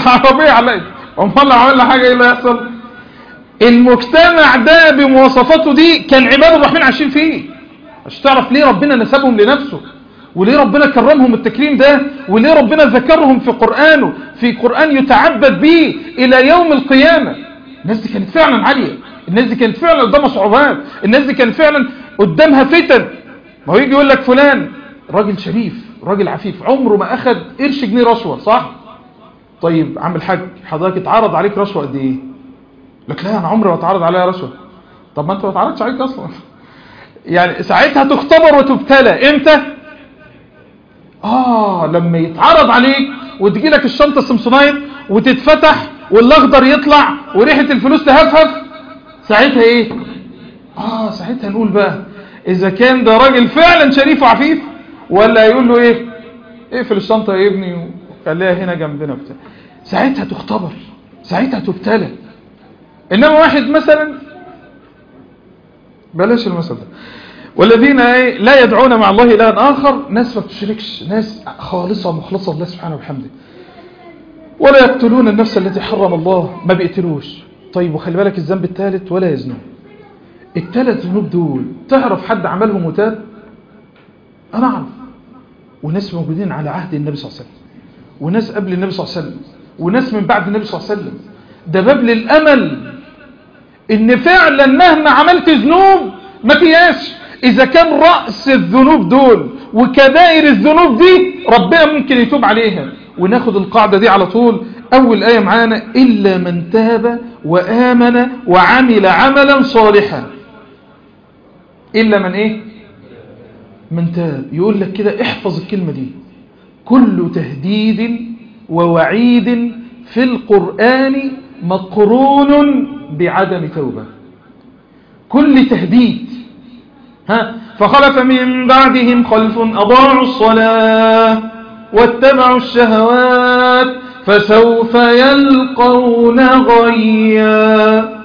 العربية علقت امال لو عملنا حاجة ايه اللي هيحصل المجتمع ده بمواصفاته دي كان عباد الرحمن عايشين فيه مش تعرف ليه ربنا نسبهم لنفسه وليه ربنا كرمهم التكريم ده وليه ربنا ذكرهم في قرآنه في قرآن يتعبد به إلى يوم القيامة الناس دي كانت فعلا عالية الناس دي كانت فعلا قدامها صعوبات الناس دي كانت فعلا قدامها فتن ما هو يجي يقول لك فلان راجل شريف راجل عفيف عمره ما أخد قرش جنيه رشوة صح طيب عم الحاج حضرتك اتعرض عليك رشوة قد ايه لك لا انا عمري ما اتعرض عليا رشوة طب ما انت ما اتعرضش عليك اصلا يعني ساعتها تختبر وتبتلى امتى اه لما يتعرض عليك وتجي لك الشنطة السمسونايت وتتفتح والاخضر يطلع وريحة الفلوس تهفهف ساعتها ايه اه ساعتها نقول بقى اذا كان ده راجل فعلا شريف وعفيف ولا يقول له ايه اقفل الشنطة يا ابني وخليها هنا جنبنا بتاع ساعتها تختبر ساعتها تبتلى انما واحد مثلا بلاش المثل ده والذين لا يدعون مع الله إلها آخر ناس ما بتشركش ناس خالصة مخلصة لله سبحانه وبحمده ولا يقتلون النفس التي حرم الله ما بيقتلوش طيب وخلي بالك الذنب الثالث ولا يزنون الثلاث ذنوب دول تعرف حد عملهم وتاب أنا أعرف وناس موجودين على عهد النبي صلى الله عليه وسلم وناس قبل النبي صلى الله عليه وسلم وناس من بعد النبي صلى الله عليه وسلم ده باب للأمل إن فعلا مهما عملت ذنوب ما فيهاش إذا كان رأس الذنوب دول وكبائر الذنوب دي ربنا ممكن يتوب عليها وناخد القاعدة دي على طول أول آية معانا إلا من تاب وآمن وعمل عملا صالحا إلا من إيه من تاب يقول لك كده احفظ الكلمة دي كل تهديد ووعيد في القرآن مقرون بعدم توبة كل تهديد ها فخلف من بعدهم خلف أضاعوا الصلاة واتبعوا الشهوات فسوف يلقون غيا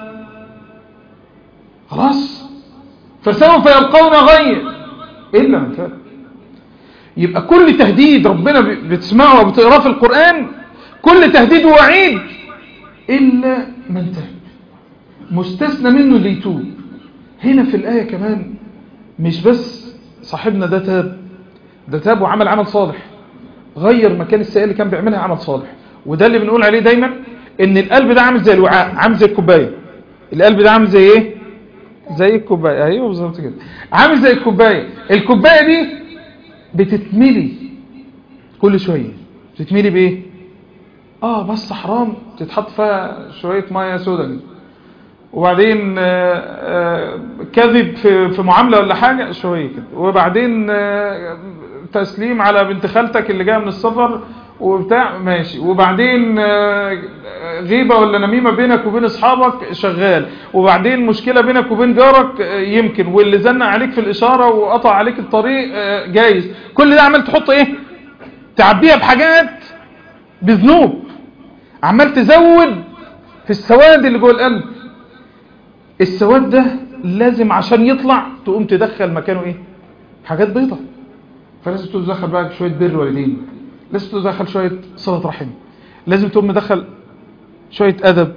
خلاص فسوف يلقون غيا إلا من تاب يبقى كل تهديد ربنا بتسمعه وبتقراه في القرآن كل تهديد ووعيد إلا من تاب مستثنى منه اللي يتوب هنا في الآية كمان مش بس صاحبنا ده تاب ده تاب وعمل عمل صالح غير مكان السيئة اللي كان بيعملها عمل صالح وده اللي بنقول عليه دايما ان القلب ده عامل زي الوعاء عامل زي الكوباية القلب ده عامل زي ايه زي الكوباية ايوه بالظبط كده عامل زي الكوباية الكوباية دي بتتملي كل شوية بتتملي بايه اه بس حرام تتحط فيها شوية مية سودا كده وبعدين كذب في في معاملة ولا حاجة شوية كده وبعدين تسليم على بنت خالتك اللي جايه من السفر وبتاع ماشي وبعدين غيبة ولا نميمة بينك وبين اصحابك شغال وبعدين مشكلة بينك وبين جارك يمكن واللي زنق عليك في الاشارة وقطع عليك الطريق جايز كل ده عمال تحط ايه تعبيها بحاجات بذنوب عمال تزود في السواد اللي جوه القلب السواد ده لازم عشان يطلع تقوم تدخل مكانه ايه حاجات بيضة فلازم تدخل بقى شوية بر والدين لازم تدخل شوية صلة رحم لازم تقوم مدخل شوية أدب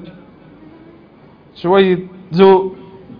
شوية ذوق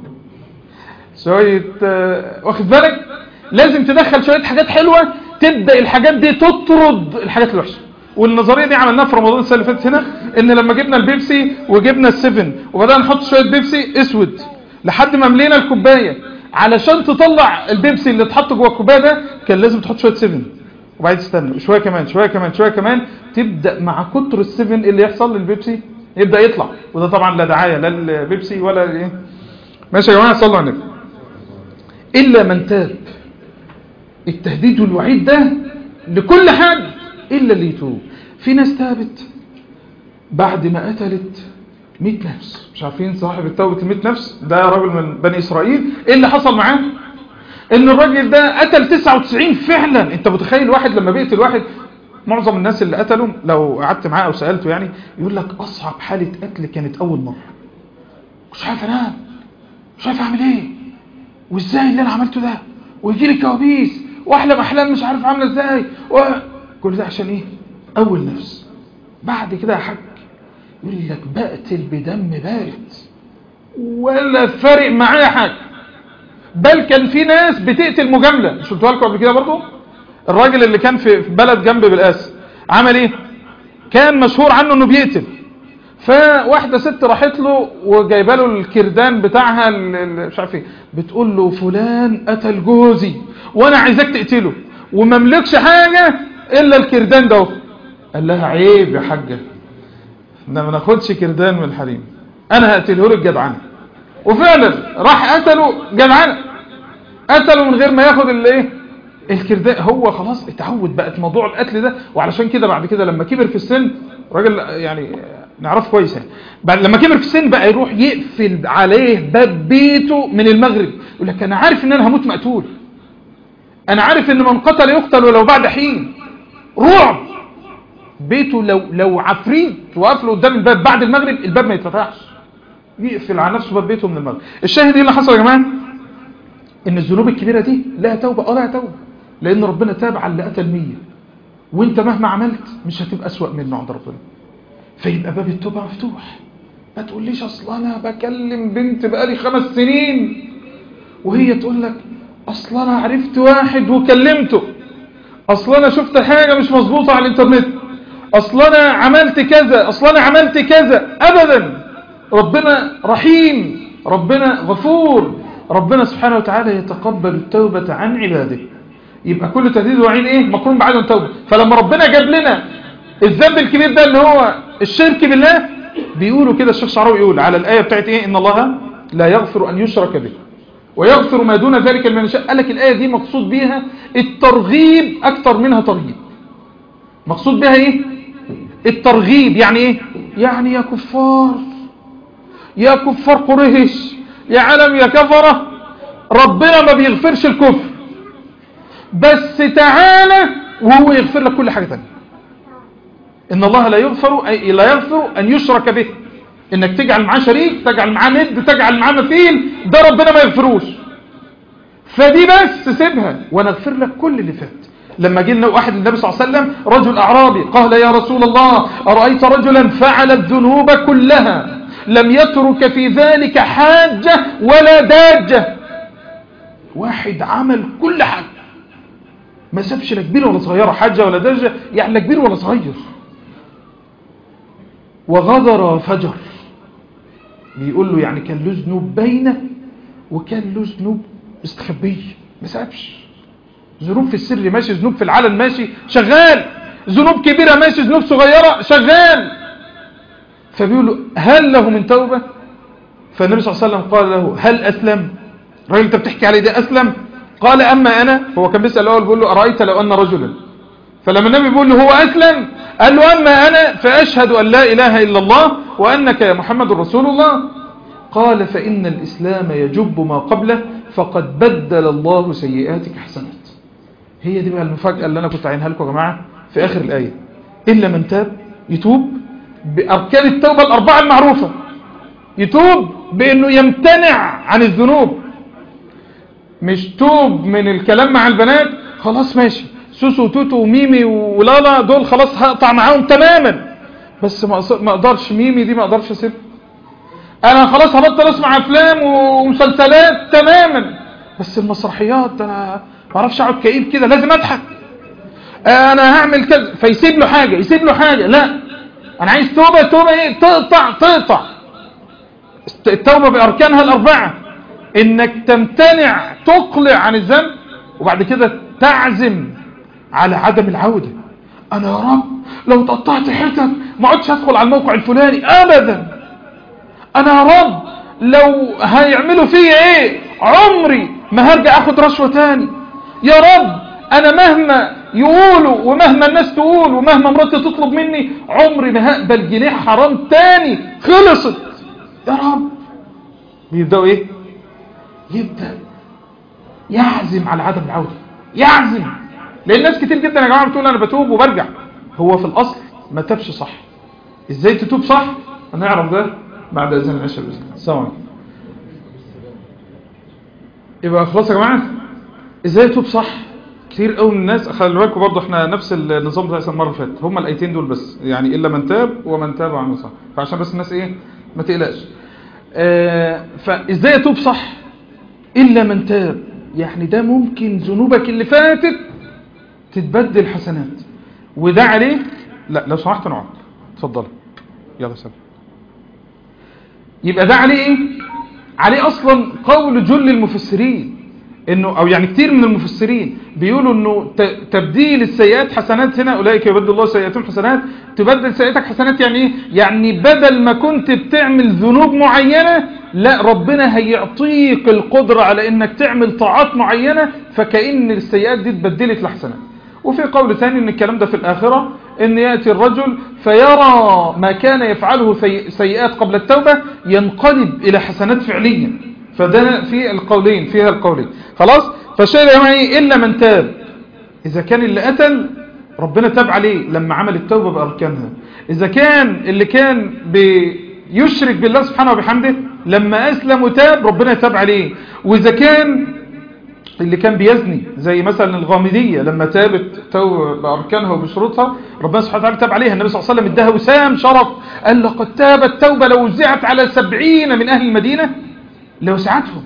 شوية آه واخد بالك لازم تدخل شوية حاجات حلوة تبدأ الحاجات دي تطرد الحاجات الوحشة والنظرية دي عملناها في رمضان السنة اللي فاتت هنا ان لما جبنا البيبسي وجبنا السيفن وبدأنا نحط شوية بيبسي اسود لحد ما ملينا الكوباية علشان تطلع البيبسي اللي اتحط جوه الكوبايه ده كان لازم تحط شويه سيفن وبعدين تستنى شويه كمان شويه كمان شويه كمان تبدا مع كتر السيفن اللي يحصل للبيبسي يبدا يطلع وده طبعا لا دعايه لا للبيبسي ولا ايه ماشي يا جماعه صلوا على النبي الا من تاب التهديد والوعيد ده لكل حد الا اللي يتوب في ناس تابت بعد ما قتلت 100 نفس مش عارفين صاحب التوبة ال 100 نفس ده راجل من بني إسرائيل ايه اللي حصل معاه ان الراجل ده قتل 99 فعلا انت متخيل واحد لما بيقتل واحد معظم الناس اللي قتلوا لو قعدت معاه او سألته يعني يقول لك اصعب حالة قتل كانت اول مرة مش عارف انام مش عارف اعمل ايه وازاي اللي انا عملته ده ويجي لي كوابيس واحلم احلام مش عارف عامله ازاي و... كل ده عشان ايه اول نفس بعد كده يا حاج يقول لك بقتل بدم بارد ولا فارق معايا حاجه بل كان في ناس بتقتل مجامله مش قلتها لكم قبل كده برضه الراجل اللي كان في بلد جنب بالقاس عمل ايه كان مشهور عنه انه بيقتل فواحدة ست راحت له وجايبه له الكردان بتاعها مش عارف ايه بتقول له فلان قتل جوزي وانا عايزاك تقتله وما ملكش حاجة الا الكردان ده قال لها عيب يا حاجة ما ناخدش كردان من الحريم انا هقتله لك جدعنه وفعلا راح قتله جدعنه قتله من غير ما ياخد الايه الكرداء هو خلاص اتعود بقت موضوع القتل ده وعلشان كده بعد كده لما كبر في السن راجل يعني نعرف كويس يعني بعد لما كبر في السن بقى يروح يقفل عليه باب بيته من المغرب يقول لك انا عارف ان انا هموت مقتول انا عارف ان من قتل يقتل ولو بعد حين رعب بيته لو لو عفريت وقف له قدام الباب بعد المغرب الباب ما يتفتحش يقفل على نفسه باب بيته من المغرب الشاهد ايه اللي حصل يا جماعه ان الذنوب الكبيره دي لها توبه اه لها توبه لان ربنا تاب على اللي قتل 100 وانت مهما عملت مش هتبقى اسوأ منه عند ربنا فيبقى باب التوبه مفتوح ما تقوليش اصل انا بكلم بنت بقالي خمس سنين وهي تقول لك اصل انا عرفت واحد وكلمته اصل انا شفت حاجه مش مظبوطه على الانترنت اصل انا عملت كذا اصل انا عملت كذا ابدا ربنا رحيم ربنا غفور ربنا سبحانه وتعالى يتقبل التوبة عن عباده يبقى كل تهديد وعين ايه مقرون بعدم توبة فلما ربنا جاب لنا الذنب الكبير ده اللي هو الشرك بالله بيقولوا كده الشيخ شعراوي يقول على الآية بتاعت ايه ان الله لا يغفر ان يشرك به ويغفر ما دون ذلك لمن يشاء قال لك الآية دي مقصود بيها الترغيب أكتر منها ترغيب مقصود بها ايه الترغيب يعني ايه يعني يا كفار يا كفار قريش يا علم يا كفرة ربنا ما بيغفرش الكفر بس تعالى وهو يغفر لك كل حاجة تانية إن الله لا يغفر أي لا يغفر أن يشرك به إنك تجعل معاه شريك تجعل معاه ند تجعل معاه مثيل ده ربنا ما يغفروش فدي بس سيبها وانا اغفر لك كل اللي فات لما جه لنا واحد النبي صلى الله عليه وسلم رجل أعرابي قال يا رسول الله أرأيت رجلا فعل الذنوب كلها لم يترك في ذلك حاجة ولا داجة واحد عمل كل حاجة ما سابش لا كبير ولا صغيرة حاجة ولا داجة يعني لا كبير ولا صغير وغدر فجر بيقول له يعني كان له ذنوب باينة وكان له ذنوب مستخبية ما سابش ذنوب في السر ماشي ذنوب في العلن ماشي شغال ذنوب كبيرة ماشي ذنوب صغيرة شغال فبيقول له هل له من توبة فالنبي صلى الله عليه وسلم قال له هل أسلم الراجل انت بتحكي عليه ده أسلم قال أما أنا هو كان بيسأل الأول بيقول له أرأيت لو أن رجلا فلما النبي بيقول له هو أسلم قال له أما أنا فأشهد أن لا إله إلا الله وأنك يا محمد رسول الله قال فإن الإسلام يجب ما قبله فقد بدل الله سيئاتك حسنات هي دي بقى المفاجأة اللي أنا كنت عينها لكم يا جماعة في آخر الآية إلا من تاب يتوب بأركان التوبة الأربعة المعروفة يتوب بأنه يمتنع عن الذنوب مش توب من الكلام مع البنات خلاص ماشي سوسو وتوتو وميمي ولالا دول خلاص هقطع معاهم تماما بس ما اقدرش ميمي دي ما اقدرش اسيبها انا خلاص هبطل اسمع افلام ومسلسلات تماما بس المسرحيات ده انا ما اعرفش اقعد كئيب كده لازم اضحك انا هعمل كذا فيسيب له حاجه يسيب له حاجه لا انا عايز توبه توبه ايه تقطع تقطع التوبه باركانها الاربعه انك تمتنع تقلع عن الذنب وبعد كده تعزم على عدم العوده انا يا رب لو تقطعت حتت ما عدتش هدخل على الموقع الفلاني ابدا انا يا رب لو هيعملوا فيا ايه عمري ما هرجع اخد رشوة تاني يا رب انا مهما يقولوا ومهما الناس تقول ومهما مراتي تطلب مني عمري ما هقبل جنيه حرام تاني خلصت يا رب بيبدأوا ايه يبدأ يعزم على عدم العودة يعزم لان ناس كتير جدا يا جماعة بتقول انا بتوب وبرجع هو في الاصل ما تبش صح ازاي تتوب صح هنعرف ده بعد اذان العشاء باذن الله السلام عليكم يبقى خلاص يا جماعه ازاي اتوب صح كتير قوي من الناس خلي بالكم برضه احنا نفس النظام بتاع المره اللي فاتت هم الايتين دول بس يعني الا من تاب ومن تاب وعمل صح فعشان بس الناس ايه ما تقلقش آه فازاي اتوب صح الا من تاب يعني ده ممكن ذنوبك اللي فاتت تتبدل حسنات وده عليه لا لو سمحت نقعد اتفضل يلا سلام يبقى ده عليه ايه عليه اصلا قول جل المفسرين انه او يعني كتير من المفسرين بيقولوا انه تبديل السيئات حسنات هنا اولئك يبدل الله سيئاتهم حسنات تبدل سيئاتك حسنات يعني ايه يعني بدل ما كنت بتعمل ذنوب معينة لا ربنا هيعطيك القدرة على انك تعمل طاعات معينة فكأن السيئات دي اتبدلت لحسنات وفي قول ثاني ان الكلام ده في الاخرة ان يأتي الرجل فيرى ما كان يفعله سيئات قبل التوبة ينقلب الى حسنات فعليا فده في القولين فيها القولين خلاص فالشيء يا جماعه الا من تاب اذا كان اللي قتل ربنا تاب عليه لما عمل التوبة بأركانها إذا كان اللي كان بيشرك بالله سبحانه وبحمده لما أسلم وتاب ربنا تاب عليه وإذا كان اللي كان بيزني زي مثلا الغامدية لما تابت توبة بأركانها وبشروطها ربنا سبحانه وتعالى تاب عليها النبي صلى الله عليه وسلم اداها وسام شرف قال لقد تابت توبة لو وزعت على سبعين من أهل المدينة لوسعتهم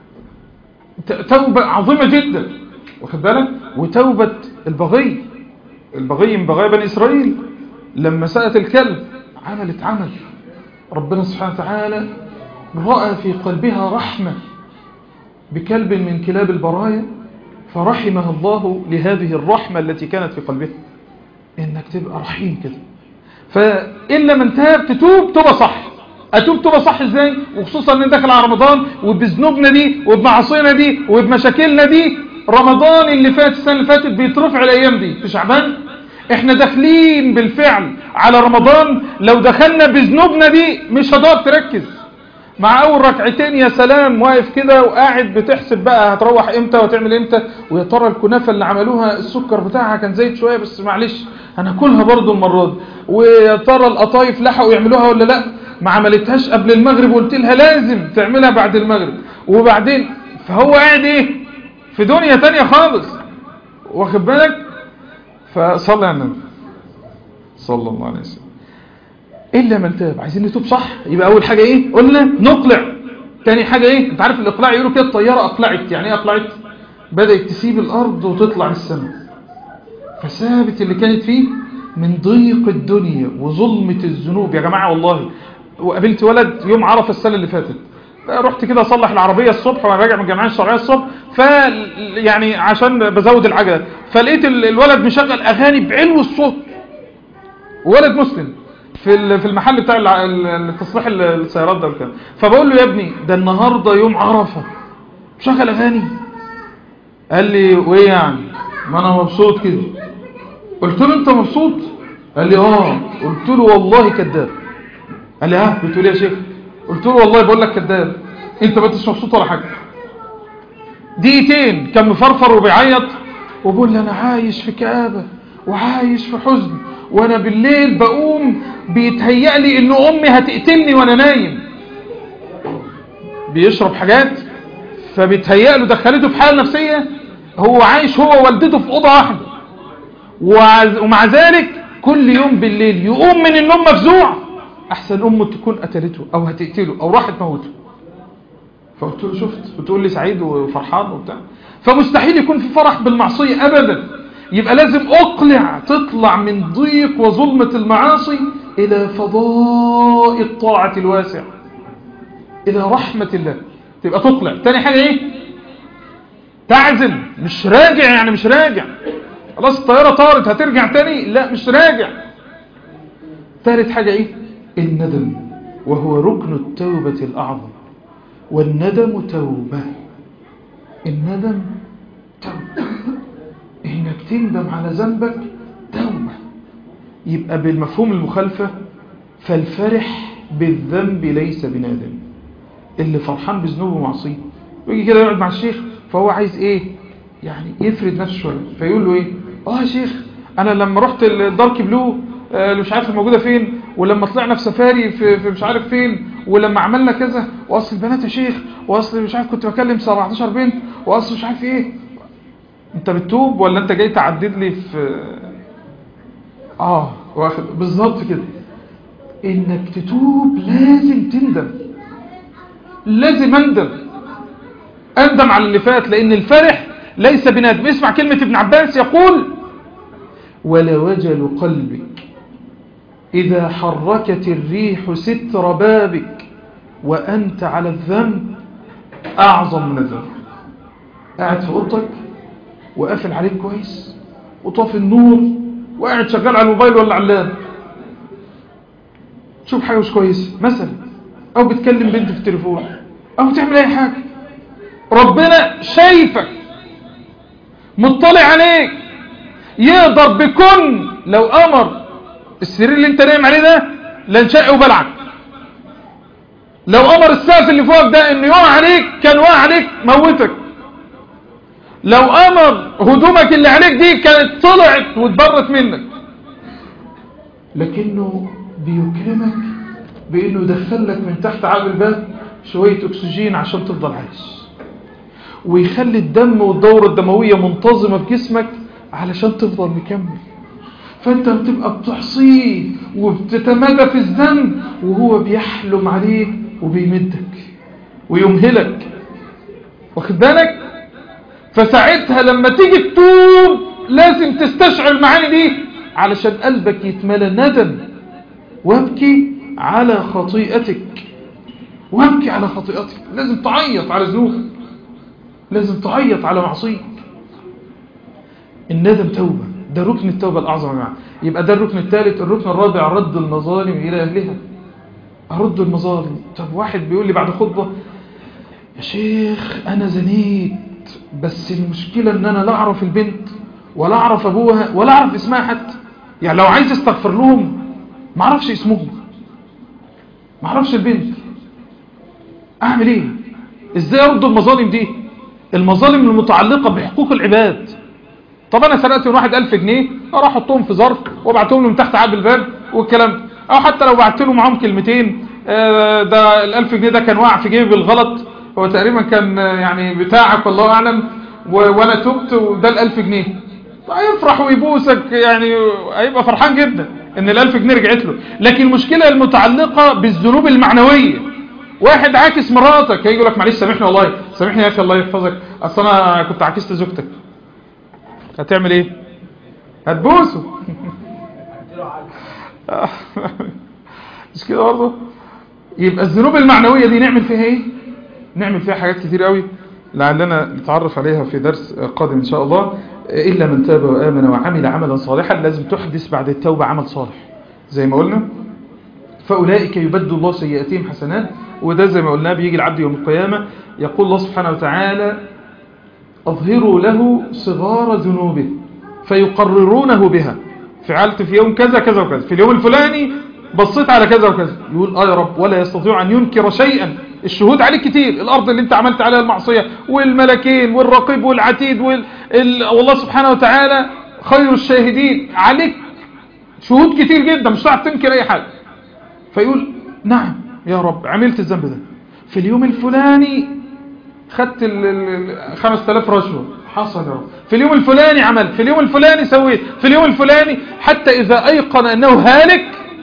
توبة عظيمة جدا واخد بالك وتوبة البغي البغي من بغايا بني إسرائيل لما سأت الكلب عملت عمل ربنا سبحانه وتعالى رأى في قلبها رحمة بكلب من كلاب البرايا فرحمها الله لهذه الرحمة التي كانت في قلبها إنك تبقى رحيم كده فإلا من تاب تتوب توبة صح أتوب توبة صح إزاي وخصوصا أن داخل على رمضان وبذنوبنا دي وبمعصينا دي وبمشاكلنا دي رمضان اللي فات السنة اللي فاتت بيترفع الأيام دي في شعبان احنا داخلين بالفعل على رمضان لو دخلنا بذنوبنا دي مش هتقدر تركز مع اول ركعتين يا سلام واقف كده وقاعد بتحسب بقى هتروح امتى وتعمل امتى ويا ترى الكنافه اللي عملوها السكر بتاعها كان زايد شويه بس معلش هناكلها برضو المره دي ويا ترى القطايف لحقوا يعملوها ولا لا ما عملتهاش قبل المغرب وقلت لها لازم تعملها بعد المغرب وبعدين فهو قاعد ايه في دنيا تانية خالص واخد بالك فصلى على النبي صلى الله عليه وسلم إلا من تاب عايزين نتوب صح يبقى أول حاجة إيه قلنا نقلع تاني حاجة إيه أنت عارف الإقلاع يقولوا كده الطيارة أقلعت يعني إيه أقلعت بدأت تسيب الأرض وتطلع السماء فثابت اللي كانت فيه من ضيق الدنيا وظلمة الذنوب يا جماعة والله وقابلت ولد يوم عرفة السنة اللي فاتت رحت كده اصلح العربية الصبح وانا راجع من الجمعية الشرعية الصبح ف يعني عشان بزود العجلة فلقيت الولد مشغل اغاني بعلو الصوت ولد مسلم في في المحل بتاع تصليح السيارات ده وكده فبقول له يا ابني ده النهارده يوم عرفة مشغل اغاني قال لي وايه يعني ما انا مبسوط كده قلت له انت مبسوط قال لي اه قلت له والله كذاب قال لي ها بتقول ايه يا شيخ قلت له والله بقول لك كذاب انت ما انتش مبسوط ولا حاجه دقيقتين كان مفرفر وبيعيط وبقول لي انا عايش في كآبه وعايش في حزن وانا بالليل بقوم بيتهيأ لي ان امي هتقتلني وانا نايم بيشرب حاجات فبيتهيأ له دخلته في حاله نفسيه هو عايش هو ووالدته في اوضه واحده ومع ذلك كل يوم بالليل يقوم من النوم مفزوع احسن امه تكون قتلته او هتقتله او راحت موته فقلت له شفت بتقول لي سعيد وفرحان وبتاع فمستحيل يكون في فرح بالمعصيه ابدا يبقى لازم اقلع تطلع من ضيق وظلمه المعاصي الى فضاء الطاعه الواسع الى رحمه الله تبقى تقلع تاني حاجه ايه تعزم مش راجع يعني مش راجع خلاص الطياره طارت هترجع تاني لا مش راجع ثالث حاجه ايه الندم وهو ركن التوبة الأعظم والندم توبة الندم توبة إنك تندم على ذنبك توبة يبقى بالمفهوم المخالفة فالفرح بالذنب ليس بنادم اللي فرحان بذنوبه ومعصيه ويجي كده يقعد مع الشيخ فهو عايز ايه يعني يفرد نفسه شويه فيقول له ايه اه يا شيخ انا لما رحت الدارك بلو اللي مش عارف موجوده فين ولما طلعنا في سفاري في, في مش عارف فين ولما عملنا كذا واصل البنات يا شيخ واصل مش عارف كنت بكلم 17 بنت واصل مش عارف ايه انت بتتوب ولا انت جاي تعدد لي في اه واخد بالظبط كده انك تتوب لازم تندم لازم اندم اندم على اللي فات لان الفرح ليس بندم اسمع كلمة ابن عباس يقول ولوجل قلبك إذا حركت الريح ستر بابك وأنت على الذنب أعظم من الذنب قاعد في أوضتك وقافل عليك كويس وطافي النور وقاعد شغال على الموبايل ولا على اللاب تشوف حاجة مش كويسة مثلا أو بتكلم بنت في التليفون أو بتعمل أي حاجة ربنا شايفك مطلع عليك يقدر بكن لو أمر السرير اللي انت نايم عليه ده لانشق وبلعك لو أمر السقف اللي فوق ده انه يقع عليك كان وقع عليك موتك لو أمر هدومك اللي عليك دي كانت طلعت واتبرت منك لكنه بيكرمك بأنه يدخلك من تحت عقب الباب شوية أكسجين عشان تفضل عايش ويخلي الدم والدورة الدموية منتظمة في جسمك علشان تفضل مكمل فانت بتبقى بتحصيه وبتتمادى في الذنب وهو بيحلم عليك وبيمدك ويمهلك واخد بالك فساعتها لما تيجي تتوب لازم تستشعر المعاني دي علشان قلبك يتملى ندم وابكي على خطيئتك وابكي على خطيئتك لازم تعيط على ذنوبك لازم تعيط على معصيك الندم توبة ده ركن التوبة الأعظم يا جماعة يبقى ده الركن الثالث الركن الرابع رد المظالم إلى أهلها أرد المظالم طب واحد بيقول لي بعد خطبة يا شيخ أنا زنيت بس المشكلة ان انا لا اعرف البنت ولا اعرف ابوها ولا اعرف اسمها حتى يعني لو عايز استغفر لهم ما اعرفش اسمهم ما اعرفش البنت اعمل ايه ازاي ارد المظالم دي المظالم المتعلقة بحقوق العباد طب انا سرقت من واحد الف جنيه اروح احطهم في ظرف وابعتهم له من تحت عاب الباب والكلام ده او حتى لو بعت له معاهم كلمتين ده الالف جنيه ده كان واقع في جيبي بالغلط هو تقريبا كان يعني بتاعك والله أعلم وانا تبت وده الألف جنيه هيفرح ويبوسك يعني هيبقى فرحان جدا ان الألف جنيه رجعت له لكن المشكلة المتعلقة بالذنوب المعنوية واحد عاكس مراتك هيجي لك معلش سامحني والله سامحني يا اخي الله يحفظك اصل انا كنت عاكست زوجتك هتعمل ايه هتبوسه مش كده برضه يبقى الذنوب المعنوية دي نعمل فيها ايه نعمل فيها حاجات كتير قوي لعلنا نتعرف عليها في درس قادم إن شاء الله إلا من تاب وآمن وعمل عملا صالحا لازم تحدث بعد التوبة عمل صالح زي ما قلنا فأولئك يبدل الله سيئاتهم حسنات وده زي ما قلنا بيجي العبد يوم القيامة يقول الله سبحانه وتعالى أظهروا له صغار ذنوبه فيقررونه بها فعلت في يوم كذا كذا وكذا في اليوم الفلاني بصيت على كذا وكذا يقول آه يا رب ولا يستطيع أن ينكر شيئا الشهود عليك كتير الأرض اللي انت عملت عليها المعصية والملكين والرقيب والعتيد وال... ال... والله سبحانه وتعالى خير الشاهدين عليك شهود كتير جدا مش هتعرف تنكر أي حاجة فيقول نعم يا رب عملت الذنب ده في اليوم الفلاني خدت ال 5000 رشوة حصل يا رب في اليوم الفلاني عملت في اليوم الفلاني سويت في اليوم الفلاني حتى إذا أيقن أنه هالك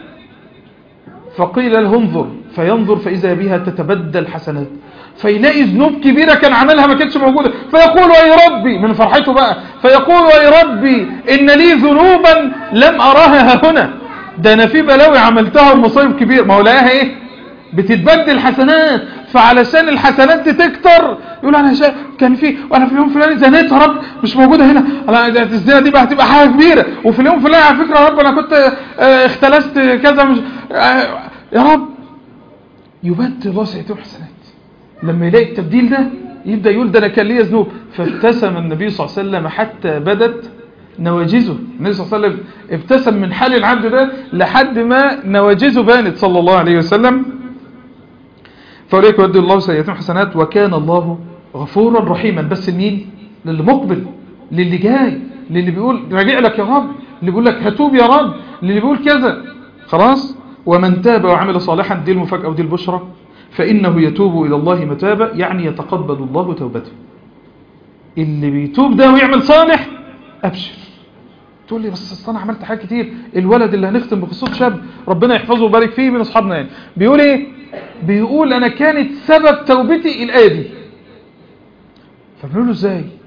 فقيل له انظر فينظر فإذا بها تتبدل حسنات فيلاقي ذنوب كبيرة كان عملها ما كانتش موجودة فيقول يا ربي من فرحته بقى فيقول يا ربي إن لي ذنوبا لم أراها هنا ده أنا في بلاوي عملتها ومصايب كبير ما هو لاقيها إيه بتتبدل حسنات فعلشان الحسنات دي تكتر يقول انا شا... كان في وانا في اليوم الفلاني زنيت يا رب مش موجوده هنا انا الزنا دي بقى هتبقى حاجه كبيره وفي اليوم الفلاني على فكره يا رب انا كنت اه اختلست كذا مش اه يا رب يبدل الله سيئاتهم حسنات لما يلاقي التبديل ده يبدا يقول ده انا كان ليا ذنوب فابتسم النبي صلى الله عليه وسلم حتى بدت نواجزه النبي صلى الله عليه وسلم ابتسم من حال العبد ده لحد ما نواجزه بانت صلى الله عليه وسلم فأولئك يبدل الله سيئاتهم حسنات وكان الله غفورا رحيما بس لمين للي مقبل للي جاي للي بيقول راجع لك يا رب اللي بيقول لك هتوب يا رب اللي بيقول كذا خلاص ومن تاب وعمل صالحا دي المفاجأة ودي البشرى فإنه يتوب إلى الله متابا يعني يتقبل الله توبته اللي بيتوب ده ويعمل صالح أبشر تقول لي بس اصل انا عملت حاجات كتير الولد اللي هنختم بقصته شاب ربنا يحفظه ويبارك فيه من اصحابنا يعني بيقول ايه بيقول انا كانت سبب توبتي الايه دي فبنقول له ازاي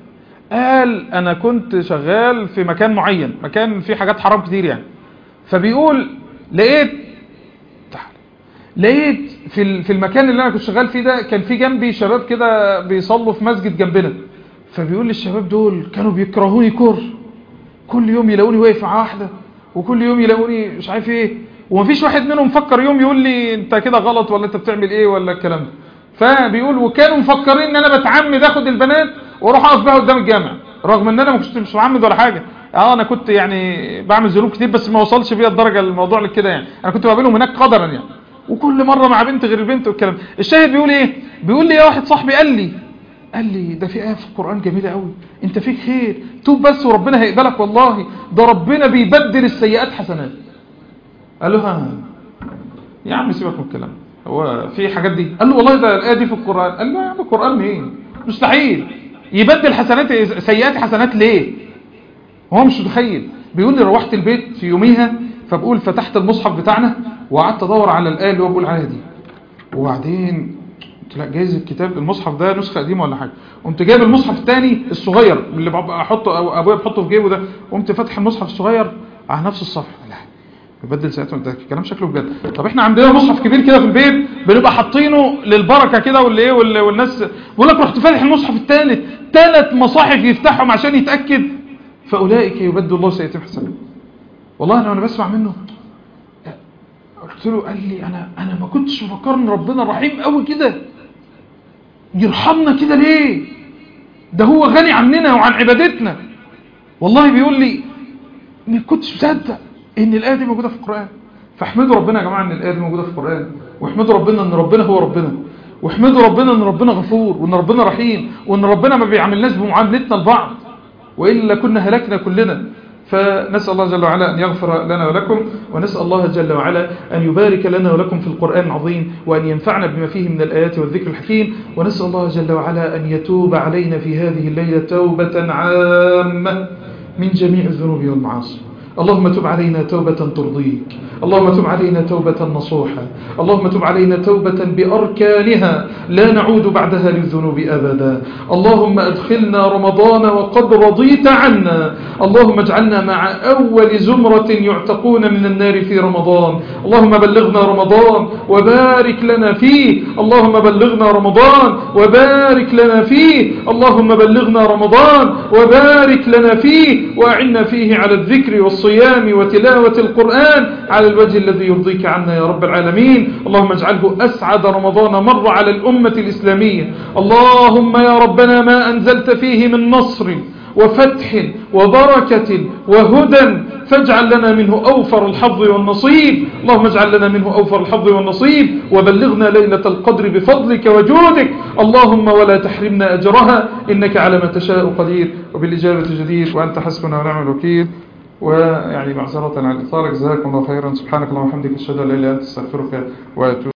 قال انا كنت شغال في مكان معين مكان فيه حاجات حرام كتير يعني فبيقول لقيت تعال لقيت في في المكان اللي انا كنت شغال فيه ده كان في جنبي شباب كده بيصلوا في مسجد جنبنا فبيقول لي الشباب دول كانوا بيكرهوني كره كل يوم يلاقوني واقف مع واحده وكل يوم يلاقوني مش عارف ايه ومفيش واحد منهم فكر يوم يقول لي انت كده غلط ولا انت بتعمل ايه ولا الكلام ده فبيقول وكانوا مفكرين ان انا بتعمد اخد البنات واروح اقف بها قدام الجامع رغم ان انا ما كنتش مش معمد ولا حاجه اه انا كنت يعني بعمل ذنوب كتير بس ما وصلش بيا الدرجه الموضوع لكده يعني انا كنت بقابلهم هناك قدرا يعني وكل مره مع بنت غير البنت والكلام الشاهد بيقول ايه بيقول لي يا واحد صاحبي قال لي قال لي ده في آية في القرآن جميلة قوي انت فيك خير توب بس وربنا هيقبلك والله ده ربنا بيبدل السيئات حسنات قال له ها يا عم سيبك من الكلام هو في حاجات دي قال له والله ده الآية دي في القرآن قال له يا عم القرآن مين مستحيل يبدل حسنات سيئات حسنات ليه هو مش متخيل بيقول لي روحت البيت في يوميها فبقول فتحت المصحف بتاعنا وقعدت ادور على الآية اللي هو بيقول عليها دي وبعدين قلت لا جايز الكتاب المصحف ده نسخه قديمه ولا حاجه قمت جايب المصحف الثاني الصغير اللي احطه او ابويا بيحطه في جيبه ده قمت فاتح المصحف الصغير على نفس الصفحه لا ببدل ساعتها ده الكلام شكله بجد طب احنا عندنا مصحف كبير كده في البيت بنبقى حاطينه للبركه كده واللي ايه والناس بيقول لك رحت فاتح المصحف الثالث ثلاث مصاحف يفتحهم عشان يتاكد فاولئك يبدل الله سيئاتهم حسنات والله انا وانا بسمع منه قلت له قال لي انا انا ما كنتش مفكر ان ربنا رحيم قوي كده يرحمنا كده ليه ده هو غني عننا وعن عبادتنا والله بيقول لي ما كنتش مصدق ان الايه دي موجوده في القران فاحمدوا ربنا يا جماعه ان الايه دي موجوده في القران واحمدوا ربنا ان ربنا هو ربنا واحمدوا ربنا ان ربنا غفور وان ربنا رحيم وان ربنا ما بيعاملناش بمعاملتنا لبعض والا كنا هلكنا كلنا فنسأل الله جل وعلا أن يغفر لنا ولكم ونسأل الله جل وعلا أن يبارك لنا ولكم في القرآن العظيم وأن ينفعنا بما فيه من الآيات والذكر الحكيم ونسأل الله جل وعلا أن يتوب علينا في هذه الليلة توبة عامة من جميع الذنوب والمعاصي اللهم تب علينا توبة ترضيك اللهم تب علينا توبة نصوحة اللهم تب علينا توبة بأركانها لا نعود بعدها للذنوب أبدا اللهم أدخلنا رمضان وقد رضيت عنا اللهم اجعلنا مع أول زمرة يعتقون من النار في رمضان اللهم بلغنا رمضان وبارك لنا فيه اللهم بلغنا رمضان وبارك لنا فيه اللهم بلغنا رمضان وبارك لنا فيه وأعنا فيه على الذكر والصيام وتلاوة القرآن على الوجه الذي يرضيك عنا يا رب العالمين اللهم اجعله أسعد رمضان مر على الأمة الإسلامية اللهم يا ربنا ما أنزلت فيه من نصر وفتح وبركة وهدى فاجعل لنا منه أوفر الحظ والنصيب اللهم اجعل لنا منه أوفر الحظ والنصيب وبلغنا ليلة القدر بفضلك وجودك اللهم ولا تحرمنا أجرها إنك على ما تشاء قدير وبالإجابة جدير وأنت حسبنا ونعم الوكيل ويعني معذرة على الإطارة جزاكم الله خيرا سبحانك اللهم وبحمدك أشهد أن لا إله إلا أنت استغفرك وأتوب